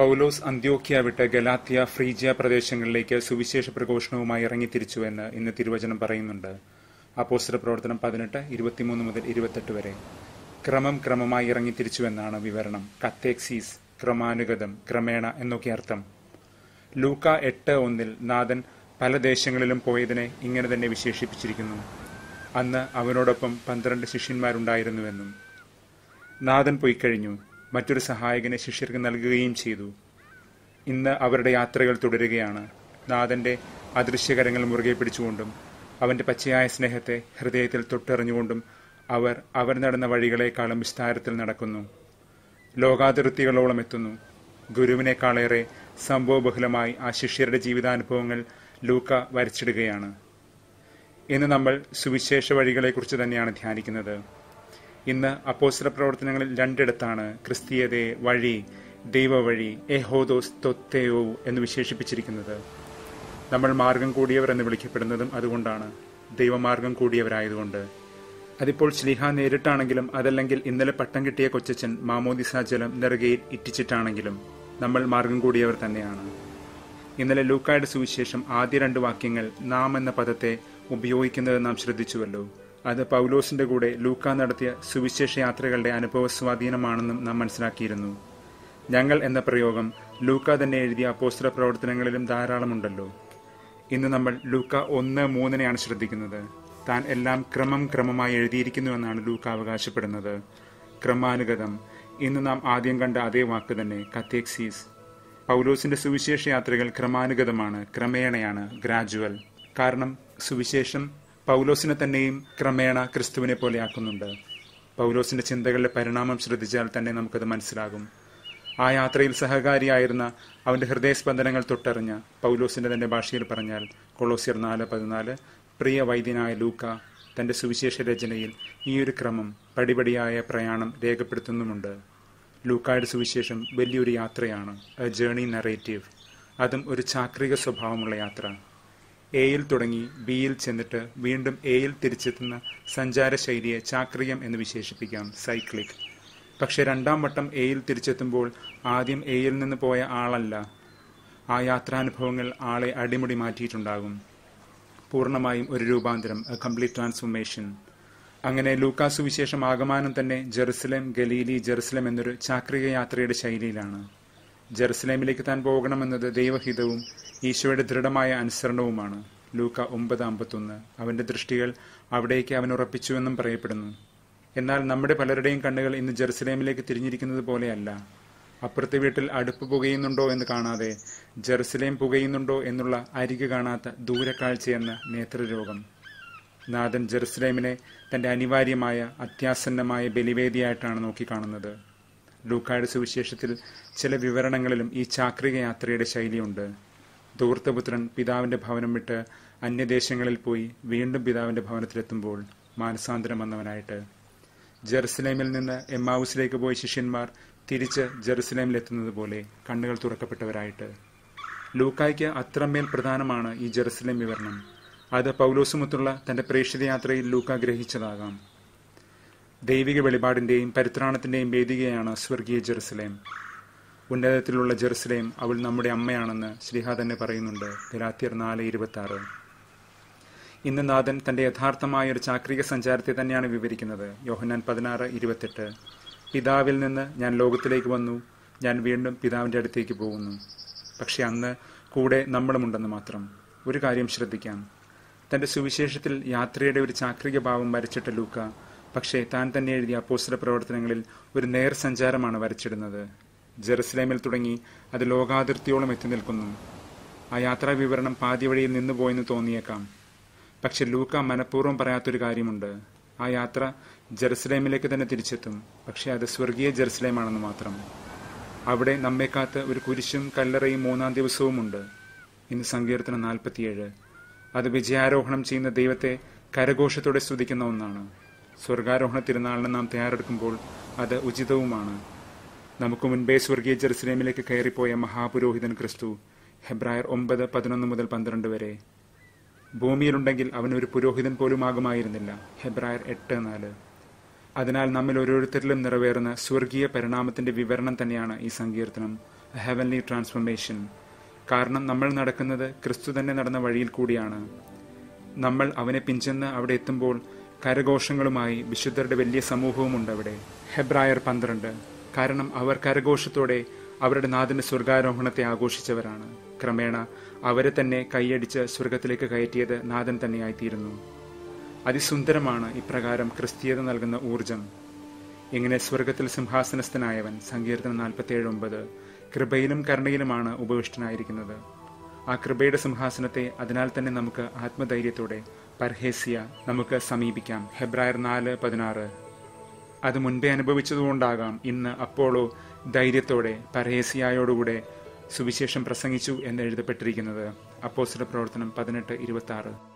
പൗലോസ് അന്ത്യോക്യ വിട്ട് ഗലാത്തിയ ഫ്രീജിയ പ്രദേശങ്ങളിലേക്ക് സുവിശേഷ പ്രഘോഷണവുമായി ഇറങ്ങിത്തിരിച്ചുവെന്ന് ഇന്ന് തിരുവചനം പറയുന്നുണ്ട് അപ്പോസ്റ്റർ പ്രവർത്തനം പതിനെട്ട് ഇരുപത്തിമൂന്ന് മുതൽ ഇരുപത്തെട്ട് വരെ ക്രമം ക്രമമായി ഇറങ്ങിത്തിരിച്ചുവെന്നാണ് വിവരണം കത്തേക്സീസ് ക്രമാനുഗതം ക്രമേണ എന്നൊക്കെ അർത്ഥം ലൂക്ക എട്ട് ഒന്നിൽ നാഥൻ പല ദേശങ്ങളിലും പോയതിനെ ഇങ്ങനെ തന്നെ വിശേഷിപ്പിച്ചിരിക്കുന്നു അന്ന് അവനോടൊപ്പം പന്ത്രണ്ട് ശിഷ്യന്മാരുണ്ടായിരുന്നുവെന്നും നാഥൻ പോയിക്കഴിഞ്ഞു മറ്റൊരു സഹായകനെ ശിഷ്യർക്ക് നൽകുകയും ചെയ്തു ഇന്ന് അവരുടെ യാത്രകൾ തുടരുകയാണ് നാഥന്റെ അദൃശ്യകരങ്ങൾ മുറുകെ പിടിച്ചുകൊണ്ടും അവന്റെ പച്ചയായ സ്നേഹത്തെ ഹൃദയത്തിൽ തൊട്ടെറിഞ്ഞുകൊണ്ടും അവർ അവർ നടന്ന വഴികളെക്കാളും വിസ്താരത്തിൽ നടക്കുന്നു ലോകാതിർത്തികളോളം എത്തുന്നു ഗുരുവിനേക്കാളേറെ സംഭവബഹുലമായി ആ ശിഷ്യരുടെ ജീവിതാനുഭവങ്ങൾ ലൂക്ക വരച്ചിടുകയാണ് ഇന്ന് നമ്മൾ സുവിശേഷ വഴികളെക്കുറിച്ച് തന്നെയാണ് ധ്യാനിക്കുന്നത് ഇന്ന് അപ്പോസ്റ്റല പ്രവർത്തനങ്ങളിൽ രണ്ടിടത്താണ് ക്രിസ്തീയതയെ വഴി ദൈവവഴി എഹോദോസ് തൊത്തേയോ എന്ന് വിശേഷിപ്പിച്ചിരിക്കുന്നത് നമ്മൾ മാർഗം കൂടിയവർ എന്ന് വിളിക്കപ്പെടുന്നതും അതുകൊണ്ടാണ് ദൈവമാർഗം കൂടിയവരായതുകൊണ്ട് അതിപ്പോൾ ശ്ലീഹ നേരിട്ടാണെങ്കിലും അതല്ലെങ്കിൽ ഇന്നലെ പട്ടം കിട്ടിയ കൊച്ചച്ചൻ മാമോദിസ ജലം നെറുകയിൽ ഇറ്റിച്ചിട്ടാണെങ്കിലും നമ്മൾ മാർഗം കൂടിയവർ തന്നെയാണ് ഇന്നലെ ലൂക്കായുടെ സുവിശേഷം ആദ്യ രണ്ട് വാക്യങ്ങൾ നാം എന്ന പദത്തെ ഉപയോഗിക്കുന്നത് നാം ശ്രദ്ധിച്ചുവല്ലോ അത് പൗലോസിന്റെ കൂടെ ലൂക്ക നടത്തിയ സുവിശേഷ യാത്രകളുടെ അനുഭവ സ്വാധീനമാണെന്നും നാം മനസ്സിലാക്കിയിരുന്നു ഞങ്ങൾ എന്ന പ്രയോഗം ലൂക്ക തന്നെ എഴുതിയ അപ്പോസ്തല പ്രവർത്തനങ്ങളിലും ധാരാളമുണ്ടല്ലോ ഇന്ന് നമ്മൾ ലൂക്ക ഒന്ന് മൂന്നിനെയാണ് ശ്രദ്ധിക്കുന്നത് താൻ എല്ലാം ക്രമം ക്രമമായി എഴുതിയിരിക്കുന്നുവെന്നാണ് ലൂക്ക അവകാശപ്പെടുന്നത് ക്രമാനുഗതം ഇന്ന് നാം ആദ്യം കണ്ട അതേ വാക്ക് തന്നെ കത്തേക്സീസ് പൗലോസിന്റെ സുവിശേഷ യാത്രകൾ ക്രമാനുഗതമാണ് ക്രമേണയാണ് ഗ്രാജുവൽ കാരണം സുവിശേഷം പൗലോസിനെ തന്നെയും ക്രമേണ ക്രിസ്തുവിനെ പോലെയാക്കുന്നുണ്ട് പൗലോസിന്റെ ചിന്തകളുടെ പരിണാമം ശ്രദ്ധിച്ചാൽ തന്നെ നമുക്കത് മനസ്സിലാകും ആ യാത്രയിൽ സഹകാരിയായിരുന്ന അവന്റെ ഹൃദയസ്പന്ദനങ്ങൾ തൊട്ടറിഞ്ഞ പൗലോസിന്റെ തന്നെ ഭാഷയിൽ പറഞ്ഞാൽ കൊളോസിയർ നാല് പതിനാല് പ്രിയ വൈദ്യനായ ലൂക്ക തന്റെ സുവിശേഷ രചനയിൽ ഈ ഒരു ക്രമം പടിപടിയായ പ്രയാണം രേഖപ്പെടുത്തുന്നുമുണ്ട് ലൂക്കായുടെ സുവിശേഷം വലിയൊരു യാത്രയാണ് എ ജേണി നറേറ്റീവ് അതും ഒരു ചാക്രിക സ്വഭാവമുള്ള യാത്ര എയിൽ തുടങ്ങി ബിയിൽ ചെന്നിട്ട് വീണ്ടും എയിൽ തിരിച്ചെത്തുന്ന സഞ്ചാര ശൈലിയെ ചാക്രികം എന്ന് വിശേഷിപ്പിക്കാം സൈക്ലിക് പക്ഷെ രണ്ടാം വട്ടം എയിൽ തിരിച്ചെത്തുമ്പോൾ ആദ്യം എയിൽ നിന്ന് പോയ ആളല്ല ആ യാത്രാനുഭവങ്ങൾ ആളെ അടിമുടി മാറ്റിയിട്ടുണ്ടാകും പൂർണ്ണമായും ഒരു രൂപാന്തരം എ കംപ്ലീറ്റ് ട്രാൻസ്ഫോർമേഷൻ അങ്ങനെ ലൂക്കാസു വിശേഷം ആഗമാനം തന്നെ ജെറുസലേം ഗലീലി ജെറുസലേം എന്നൊരു ചാക്രിക യാത്രയുടെ ശൈലിയിലാണ് ജെറുസലേമിലേക്ക് താൻ പോകണമെന്നത് ദൈവഹിതവും ഈശോയുടെ ദൃഢമായ അനുസരണവുമാണ് ലൂക്ക ഒമ്പത് അമ്പത്തൊന്ന് അവന്റെ ദൃഷ്ടികൾ അവിടേക്ക് അവൻ ഉറപ്പിച്ചുവെന്നും പറയപ്പെടുന്നു എന്നാൽ നമ്മുടെ പലരുടെയും കണ്ണുകൾ ഇന്ന് ജെറുസലേമിലേക്ക് തിരിഞ്ഞിരിക്കുന്നത് പോലെയല്ല അപ്പുറത്തെ വീട്ടിൽ അടുപ്പ് പുകയുന്നുണ്ടോ എന്ന് കാണാതെ ജെറുസലേം പുകയുന്നുണ്ടോ എന്നുള്ള അരികെ കാണാത്ത ദൂരക്കാഴ്ചയെന്ന നേത്രരോഗം നാഥൻ ജെറുസലേമിനെ തന്റെ അനിവാര്യമായ അത്യാസന്നമായ ബലിവേദിയായിട്ടാണ് നോക്കിക്കാണുന്നത് ലൂക്കായുടെ സുവിശേഷത്തിൽ ചില വിവരണങ്ങളിലും ഈ ചാക്രിക യാത്രയുടെ ശൈലിയുണ്ട് ധൂർത്തപുത്രൻ പിതാവിന്റെ ഭവനം വിട്ട് അന്യദേശങ്ങളിൽ പോയി വീണ്ടും പിതാവിന്റെ ഭവനത്തിലെത്തുമ്പോൾ മാനസാന്തരം വന്നവനായിട്ട് ജെറുസലേമിൽ നിന്ന് എമ്മാവുസിലേക്ക് പോയ ശിഷ്യന്മാർ തിരിച്ച് ജെറുസലേമിലെത്തുന്നത് പോലെ കണ്ണുകൾ തുറക്കപ്പെട്ടവരായിട്ട് ലൂക്കായ്ക്ക് അത്രമേൽ പ്രധാനമാണ് ഈ ജെറുസലേം വിവരണം അത് പൗലോസുമൊത്തുള്ള തന്റെ പ്രേക്ഷിത യാത്രയിൽ ലൂക്ക ഗ്രഹിച്ചതാകാം ദൈവിക വെളിപാടിന്റെയും പരിത്രാണത്തിന്റെയും വേദികയാണ് സ്വർഗീയ ജെറുസലേം ഉന്നതത്തിലുള്ള ജെറുസലേം അവൾ നമ്മുടെ അമ്മയാണെന്ന് ശ്രീഹ തന്നെ പറയുന്നുണ്ട് ഗലാത്തിയർ നാല് ഇരുപത്തി ആറ് ഇന്ന് നാഥൻ തന്റെ യഥാർത്ഥമായ ഒരു ചാക്രിക സഞ്ചാരത്തെ തന്നെയാണ് വിവരിക്കുന്നത് യോഹന്നാൻ പതിനാറ് ഇരുപത്തെട്ട് പിതാവിൽ നിന്ന് ഞാൻ ലോകത്തിലേക്ക് വന്നു ഞാൻ വീണ്ടും പിതാവിന്റെ അടുത്തേക്ക് പോകുന്നു പക്ഷെ അന്ന് കൂടെ നമ്മളുമുണ്ടെന്ന് മാത്രം ഒരു കാര്യം ശ്രദ്ധിക്കാം തന്റെ സുവിശേഷത്തിൽ യാത്രയുടെ ഒരു ചാക്രിക ഭാവം വരച്ചിട്ട ലൂക്ക പക്ഷേ താൻ തന്നെ എഴുതിയ അപ്പോസ്റ്റല പ്രവർത്തനങ്ങളിൽ ഒരു നേർ സഞ്ചാരമാണ് വരച്ചിടുന്നത് ജെറുസലേമിൽ തുടങ്ങി അത് ലോകാതിർത്തിയോളം എത്തി നിൽക്കുന്നു ആ യാത്രാ വിവരണം പാതി വഴിയിൽ നിന്നുപോയെന്ന് തോന്നിയേക്കാം പക്ഷെ ലൂക്ക മനഃപൂർവ്വം പറയാത്തൊരു കാര്യമുണ്ട് ആ യാത്ര ജെറുസലേമിലേക്ക് തന്നെ തിരിച്ചെത്തും പക്ഷെ അത് സ്വർഗീയ ജെറുസലേമാണെന്ന് മാത്രം അവിടെ നമ്മെക്കാത്ത് ഒരു കുരിശും കല്ലറയും മൂന്നാം ദിവസവുമുണ്ട് ഇന്ന് സങ്കീർത്തനം നാൽപ്പത്തിയേഴ് അത് വിജയാരോഹണം ചെയ്യുന്ന ദൈവത്തെ കരഘോഷത്തോടെ സ്തുതിക്കുന്ന ഒന്നാണ് സ്വർഗാരോഹണ തിരുനാളിന് നാം തയ്യാറെടുക്കുമ്പോൾ അത് ഉചിതവുമാണ് നമുക്ക് മുൻപേ സ്വർഗീയ ജെറുസലേമിലേക്ക് കയറിപ്പോയ മഹാപുരോഹിതൻ ക്രിസ്തു ഹെബ്രായർ ഒമ്പത് പതിനൊന്ന് മുതൽ പന്ത്രണ്ട് വരെ ഭൂമിയിലുണ്ടെങ്കിൽ അവൻ ഒരു പുരോഹിതൻ പോലും ആകുമായിരുന്നില്ല ഹെബ്രായർ എട്ട് നാല് അതിനാൽ നമ്മിൽ ഓരോരുത്തരിലും നിറവേറുന്ന സ്വർഗീയ പരിണാമത്തിന്റെ വിവരണം തന്നെയാണ് ഈ സങ്കീർത്തനം ഹെവൻലി ട്രാൻസ്ഫോർമേഷൻ കാരണം നമ്മൾ നടക്കുന്നത് ക്രിസ്തു തന്നെ നടന്ന വഴിയിൽ കൂടിയാണ് നമ്മൾ അവനെ പിഞ്ചെന്ന് അവിടെ എത്തുമ്പോൾ കരഘോഷങ്ങളുമായി വിശുദ്ധരുടെ വലിയ സമൂഹവുമുണ്ട് അവിടെ ഹെബ്രായർ പന്ത്രണ്ട് കാരണം അവർ കരഘോഷത്തോടെ അവരുടെ നാഥന്റെ സ്വർഗാരോഹണത്തെ ആഘോഷിച്ചവരാണ് ക്രമേണ അവരെ തന്നെ കൈയടിച്ച് സ്വർഗത്തിലേക്ക് കയറ്റിയത് നാഥൻ തന്നെയായിത്തീരുന്നു അതിസുന്ദരമാണ് ഇപ്രകാരം ക്രിസ്തീയത നൽകുന്ന ഊർജം ഇങ്ങനെ സ്വർഗത്തിൽ സിംഹാസനസ്ഥനായവൻ സങ്കീർത്തനം നാൽപ്പത്തിയേഴ് ഒമ്പത് കൃപയിലും കരുണയിലുമാണ് ഉപവിഷ്ടനായിരിക്കുന്നത് ആ കൃപയുടെ സിംഹാസനത്തെ അതിനാൽ തന്നെ നമുക്ക് ആത്മധൈര്യത്തോടെ പർഹേസിയ നമുക്ക് സമീപിക്കാം ഹെബ്രായർ നാല് പതിനാറ് അത് മുൻപേ അനുഭവിച്ചതുകൊണ്ടാകാം ഇന്ന് അപ്പോളോ ധൈര്യത്തോടെ പരഹേസിയായോടുകൂടെ സുവിശേഷം പ്രസംഗിച്ചു എന്ന് എഴുതപ്പെട്ടിരിക്കുന്നത് അപ്പോസ്റ്റല പ്രവർത്തനം പതിനെട്ട് ഇരുപത്തി